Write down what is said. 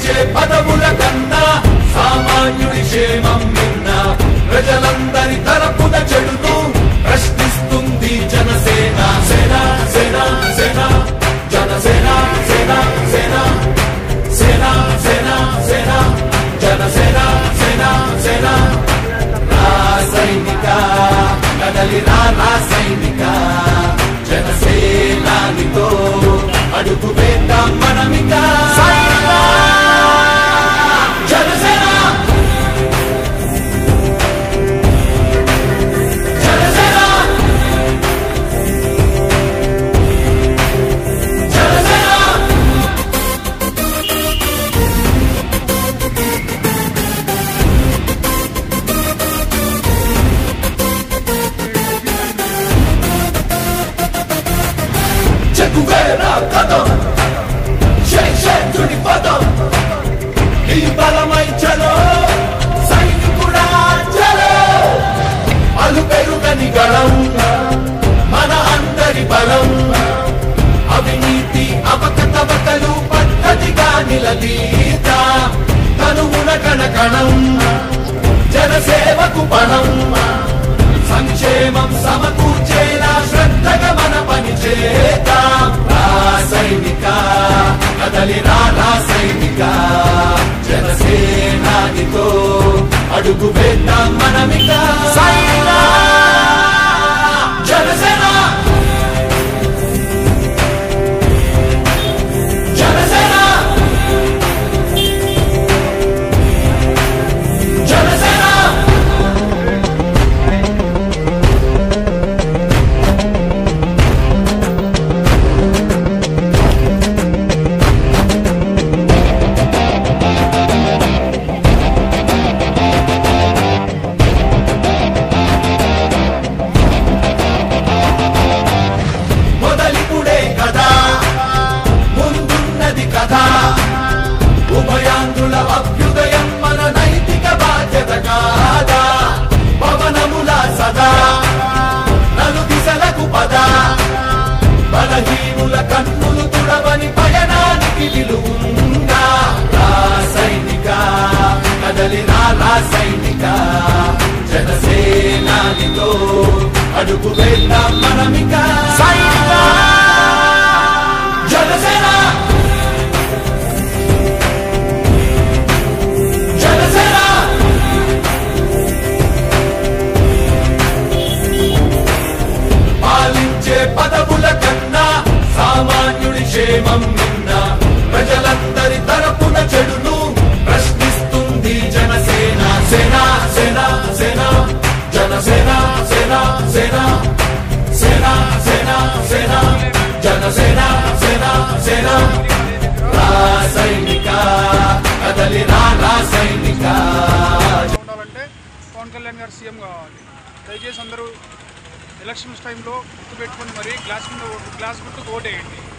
పాలించే పదవుల కన్నా సామాన్యుడి క్షేమం నిన్న ప్రజలందరి తరపున చెడును ప్రశ్నిస్తుంది జనసేన సేన సేన సేన జనసేన సేన సేన సేన సేన సేన జనసేన సేన సేన రాసైనిక కదలి రా రాసైనిక జనసేనానితో అడుగు వేద్దాం మనమిక జనసేన జనసేన జనసేన చెక్కువేరా కథం శేషేంద్రుడి పదం ఈ బలమై చలో సైనికుడా చలో అలు పెరుగని గళం మన అందరి బలం అవినీతి అవకతవకలు పద్ధతిగా నిలదీత తనువున కణకణం జనసేవకు పణం సంక్షేమం సమకూర్చేలా శ్రద్ధగా మన పని చేద్దాం రాసైనిక కదలి రా రాసైనిక జనసేనానితో అడుగు వేద్దాం మనమిక జనసేన జనసేన జనసేన మొదలిపుడే కదా ముందున్నది కదా ఉభయాంధ్రుల అభ్యుదయం మన నైతిక బాధ్యత కాదా పవనముల సదా నలు దిశలకు పద బలహీనుల కన్నులు తుడవని పయనానికి నిలువుందా రాసైనిక కదలి రా రాసైనిక జనసేనానితో అడుగు వేద్దాం మనమిక జనసేన జనసేన పాలించే పదవుల కన్నా సామాన్యుడి క్షేమం నిన్న ప్రజలందరి తరపున చెడును ప్రశ్నిస్తుంది జనసేన సేన సేన సేన జనసేన సేన సేన సేన సేన సేన జనసేన సేన సేన రాసైనిక కదలి రా రాసైనిక ఉండాలంటే పవన్ కళ్యాణ్ గారు సీఎం కావాలి దయచేసి అందరూ ఎలక్షన్స్ టైంలో గుర్తుపెట్టుకొని మరి గ్లాస్ మీద గ్లాస్ గుర్తుకు ఓటేయండి